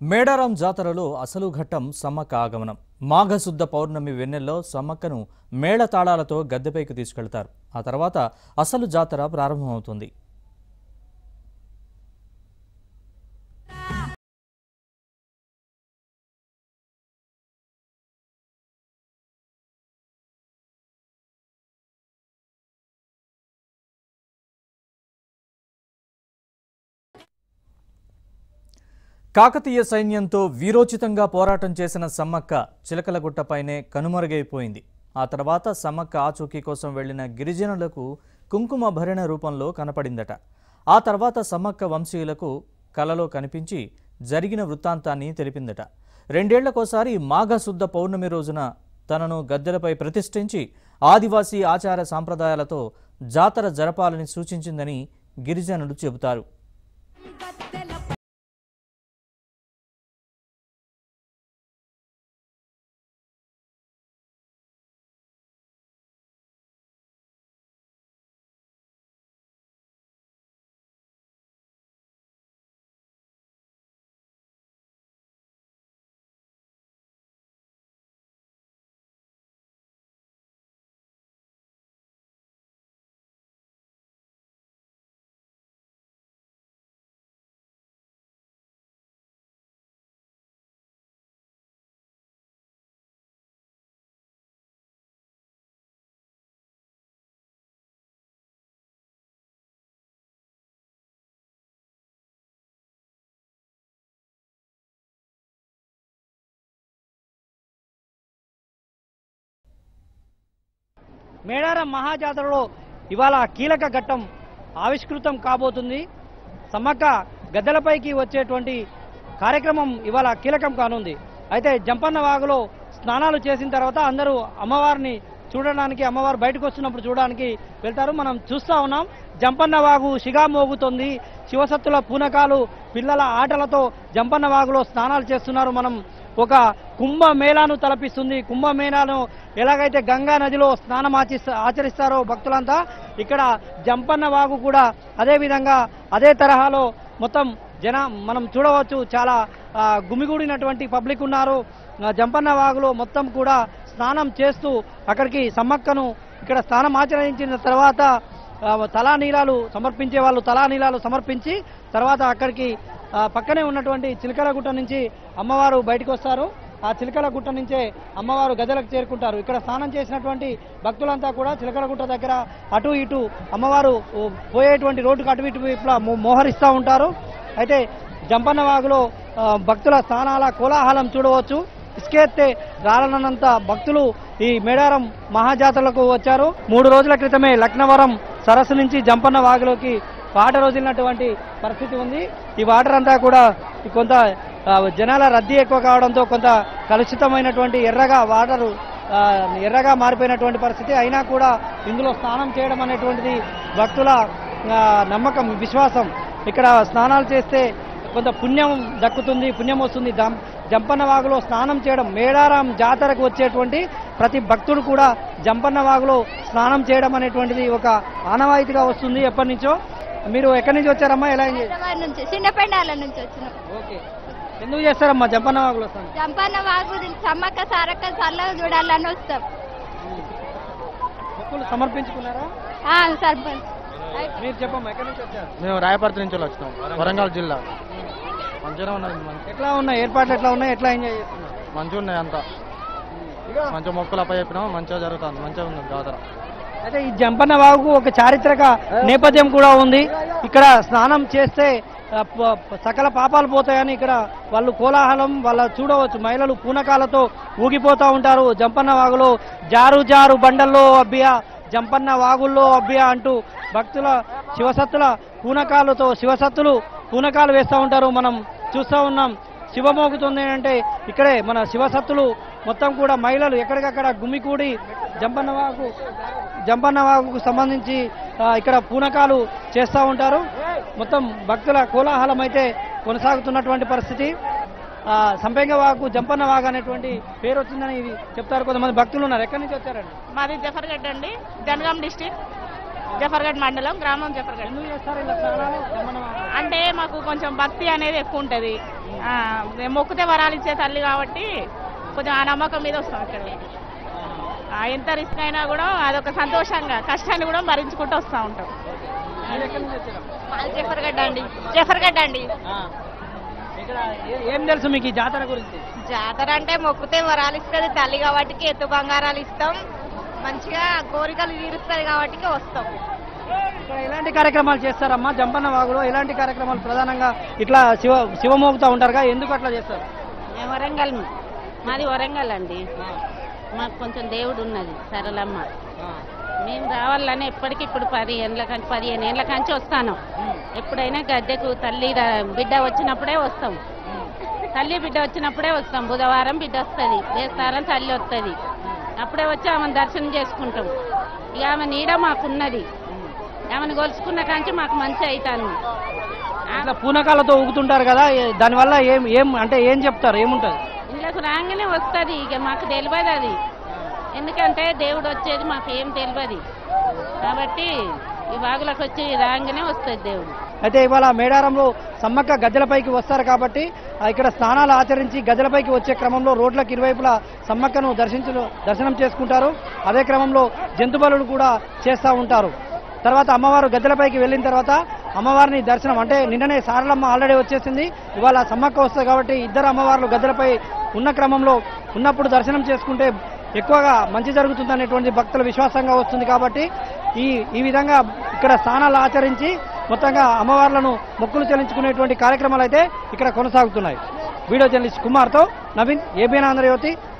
మేడారం జాతరలో అసలు ఘట్టం సమ్మక్క ఆగమనం మాఘశుద్ధ పౌర్ణమి వెన్నెల్లో సమ్మక్కను మేళతాళాలతో గద్దెపైకి తీసుకెళ్తారు ఆ తర్వాత అసలు జాతర ప్రారంభమవుతుంది కాకతీయ సైన్యంతో వీరోచితంగా పోరాటం చేసిన సమ్మక్క చిలకలగుట్టపైనే కనుమరుగైపోయింది ఆ తర్వాత సమ్మక్క ఆచూకీ కోసం వెళ్లిన గిరిజనులకు కుంకుమ భరణ రూపంలో కనపడిందట ఆ తర్వాత సమ్మక్క వంశీయులకు కలలో కనిపించి జరిగిన వృత్తాంతాన్ని తెలిపిందట రెండేళ్లకోసారి మాఘశుద్ధ పౌర్ణమి రోజున తనను గద్దెలపై ప్రతిష్ఠించి ఆదివాసీ ఆచార సాంప్రదాయాలతో జాతర జరపాలని సూచించిందని గిరిజనులు చెబుతారు మేడారం మహాజాతరలో ఇవాళ కీలక ఘట్టం ఆవిష్కృతం కాబోతుంది సమ్మక్క గద్దెలపైకి వచ్చేటువంటి కార్యక్రమం ఇవాళ కీలకం కానుంది అయితే జంపన్న వాగులో స్నానాలు చేసిన తర్వాత అందరూ అమ్మవారిని చూడడానికి అమ్మవారు బయటకు వస్తున్నప్పుడు చూడడానికి వెళ్తారు మనం చూస్తా ఉన్నాం జంపన్న వాగు శిగా మోగుతుంది శివసత్తుల పూనకాలు పిల్లల ఆటలతో జంపన్న వాగులో స్నానాలు చేస్తున్నారు మనం ఒక కుంభ మేళాను తలపిస్తుంది కుంభ మేళాను ఎలాగైతే గంగా నదిలో స్నానం ఆచిస్త ఆచరిస్తారో భక్తులంతా ఇక్కడ జంపన్న వాగు కూడా అదే విధంగా అదే తరహాలో మొత్తం జన మనం చూడవచ్చు చాలా ఆ, గుమిగూడినటువంటి పబ్లిక్ ఉన్నారు ఆ, జంపన్న వాగులో మొత్తం కూడా స్నానం చేస్తూ అక్కడికి సమ్మక్కను ఇక్కడ స్నానం ఆచరించిన తర్వాత ఆ, తలా నీలాలు సమర్పించే వాళ్ళు తలా నీలాలు సమర్పించి తర్వాత అక్కడికి ఆ, పక్కనే ఉన్నటువంటి చిలకల గుట్ట నుంచి అమ్మవారు బయటకు వస్తారు ఆ చిలకల గుట్ట నుంచే అమ్మవారు గదలకు చేరుకుంటారు ఇక్కడ స్నానం చేసినటువంటి భక్తులంతా కూడా చిలకల గుట్ట దగ్గర అటు ఇటు అమ్మవారు ఓ, పోయేటువంటి రోడ్డుకు అటు ఇటు వైపులా మో- మోహరిస్తూ ఉంటారు అయితే జంపన్న వాగులో ఆ, భక్తుల స్నానాల కోలాహలం చూడవచ్చు ఇసుకెత్తే రాలనంత భక్తులు ఈ మేడారం మహాజాతరలకు వచ్చారు మూడు రోజుల క్రితమే లక్నవరం సరస్సు నుంచి జంపన్న వాగులోకి వాటర్ వదిలినటువంటి పరిస్థితి ఉంది ఈ వాటర్ అంతా కూడా కొంత ఆ, జనాల రద్దీ ఎక్కువ కావడంతో కొంత కలుషితమైనటువంటి ఎర్రగా వాటరు ఆ, ఎర్రగా మారిపోయినటువంటి పరిస్థితి అయినా కూడా ఇందులో స్నానం చేయడం అనేటువంటిది భక్తుల ఆ, నమ్మకం విశ్వాసం ఇక్కడ స్నానాలు చేస్తే కొంత పుణ్యం దక్కుతుంది పుణ్యం వస్తుంది జం- జంపన్న వాగులో స్నానం చేయడం మేడారం జాతరకు వచ్చేటువంటి ప్రతి భక్తుడు కూడా జంపన్న వాగులో స్నానం చేయడం అనేటువంటిది ఒక ఆనవాయితీగా వస్తుంది ఎప్పటి నుంచో మీరు ఎక్కడి నుంచి వచ్చారమ్మా ఎలా ఎంజాయ్ హైదరాబాద్ నుంచి చిన్నపెండాల నుంచి వచ్చినాం ఓకే ఎందుకు చేస్తారమ్మా జంపన్న వాగులో స్నానం జంపన్న వాగు సమ్మక్క సారక్క చల్లగా చూడాలని వస్తాం మొక్కులు సమర్పించుకున్నారా ఆ, సర్పంచ్ మీరు చెప్పమ్మా ఎక్కడి నుంచి వచ్చారు మేము రాయపర్తి నుంచి వచ్చినాం వరంగల్ జిల్లా మంచిగా ఉన్నది మంచి ఎట్లా ఉన్నాయి ఏర్పాట్లు ఎట్లా ఉన్నాయి ఎట్లా ఎంజాయ్ చేస్తున్నారు మంచిగా ఉన్నాయి అంతా మంచిగా మొక్కులు అప్ప చెప్పినాం మంచిగా జరుగుతుంది మంచిగా ఉంది జాతర అయితే ఈ జంపన్న వాగుకు ఒక చారిత్రక నేపథ్యం కూడా ఉంది ఇక్కడ స్నానం చేస్తే ఆ, ప- ప- సకల పాపాలు పోతాయని ఇక్కడ వాళ్ళు కోలాహలం వాళ్ళ చూడవచ్చు మహిళలు పూనకాలతో ఊగిపోతూ ఉంటారు జంపన్న వాగులో జారు జారు బండల్లో అబ్బియా జంపన్న వాగుల్లో అబ్బియా అంటూ భక్తుల శివసత్తుల పూనకాలతో శివసత్తులు పూనకాలు వేస్తూ ఉంటారు మనం చూస్తూ ఉన్నాం శివమోగుతుంది అంటే ఇక్కడే మన శివసత్తులు మొత్తం కూడా మహిళలు ఎక్కడికక్కడ గుమికూడి జంపన్నవాగు జంపన్నవాగుకు సంబంధించి ఆ, ఇక్కడ పూనకాలు చేస్తూ ఉంటారు మొత్తం భక్తుల కోలాహలం అయితే కొనసాగుతున్నటువంటి పరిస్థితి ఆ, సంపెంగ వాగు జంపన్న వాగు అనేటువంటి పేరు వచ్చిందని ఇది చెప్తారు కొంతమంది భక్తులు ఉన్నారు ఎక్కడి నుంచి వచ్చారండి మాది జఫర్గడ్డ అండి జనగాం డిస్టిక్ జఫర్గఢ్ మండలం గ్రామం జఫర్గఢ్ ఎందుకు చేస్తారు ఇలా స్నానాలు జంపన్న వాగులో? అంటే మాకు కొంచెం భక్తి అనేది ఎక్కువ ఉంటుంది మొక్కుతే వరాలు ఇచ్చే తల్లి కాబట్టి కొంచెం ఆ నమ్మకం మీద వస్తాం ఇక్కడ ఆ, ఎంత రిస్క్ అయినా కూడా అదొక సంతోషంగా కష్టాన్ని కూడా భరించుకుంటూ వస్తూ ఉంటాం మీరు ఎక్కడి నుంచి వచ్చారు? మాది జఫర్గడ్డ అండి జఫర్గడ్డ అండి ఆ. ఇక్కడ ఏ- ఏం తెలుసు మీకు ఈ జాతర గురించి జాతర అంటే మొక్కుతే వరాలు ఇస్తుంది తల్లి కాబట్టి ఎత్తు బంగారాలు ఇస్తాం మంచిగా కోరికలు తీరుస్తుంది కాబట్టి వస్తాం ఇక్కడ ఎలాంటి కార్యక్రమాలు చేస్తారమ్మా జంపన్న వాగులో ఎలాంటి కార్యక్రమాలు ప్రధానంగా ఇట్లా శివ శివమోగుతా ఉంటారుగా ఎందుకు అట్లా చేస్తారు మేము వరంగల్ మాది వరంగల్ అండి మాకు కొంచెం దేవుడు ఉన్నది సరళమ్మ మేము రావాలని ఎప్పటికి ఇప్పుడు పది ఏళ్ళ కంచి పదిహేను ఏళ్ళ కంచి వస్తాను ఎప్పుడైనా గద్దెకు తల్లి రా- బిడ్డ వచ్చినప్పుడే వస్తాం తల్లి బిడ్డ వచ్చినప్పుడే వస్తాం బుధవారం బిడ్డ వస్తుంది బేస్తారం తల్లి వస్తుంది అప్పుడే వచ్చి ఆమెను దర్శనం చేసుకుంటాం ఇక ఆమె నీడ మాకున్నది ఆమెను గొలుచుకున్న కాంచి మాకు మంచి అవుతాను ఇట్లా పూనకాలతో ఊగుతుంటారు కదా ఏ- దానివల్ల ఏం ఏం అంటే ఏం చెప్తారు ఏముంటుంది ఇళ్ళకు రాగానే వస్తుంది ఇక మాకు తెలియదు అది ఎందుకంటే దేవుడు వచ్చేది మాకు ఏం తెలియదు కాబట్టి ఈ వాగులకు వచ్చి రాగానే వస్తుంది దేవుడు అయితే ఇవాళ మేడారంలో సమ్మక్క గద్దెలపైకి వస్తారు కాబట్టి ఆ, ఇక్కడ స్నానాలు ఆచరించి గద్దెలపైకి వచ్చే క్రమంలో రోడ్లకు ఇరువైపులా సమ్మక్కను దర్శించు దర్శనం చేసుకుంటారు అదే క్రమంలో జంతు బలులు కూడా చేస్తూ ఉంటారు తర్వాత అమ్మవారు గద్దెలపైకి వెళ్ళిన తర్వాత అమ్మవారిని దర్శనం అంటే నిన్ననే సారలమ్మ ఆల్రెడీ వచ్చేసింది ఇవాళ సమ్మక్క వస్తుంది కాబట్టి ఇద్దరు అమ్మవార్లు గద్దెలపై ఉన్న క్రమంలో ఉన్నప్పుడు దర్శనం చేసుకుంటే ఎక్కువగా మంచి జరుగుతుంది అనేటువంటి భక్తుల విశ్వాసంగా వస్తుంది కాబట్టి ఈ ఈ విధంగా ఇక్కడ స్నానాలు ఆచరించి మొత్తంగా అమ్మవార్లను మొక్కులు చెల్లించుకునేటువంటి కార్యక్రమాలు అయితే ఇక్కడ కొనసాగుతున్నాయి వీడియో జర్నలిస్ట్ కుమార్తో నవీన్ ఏబీఎన్ ఆంధ్రజ్యోతి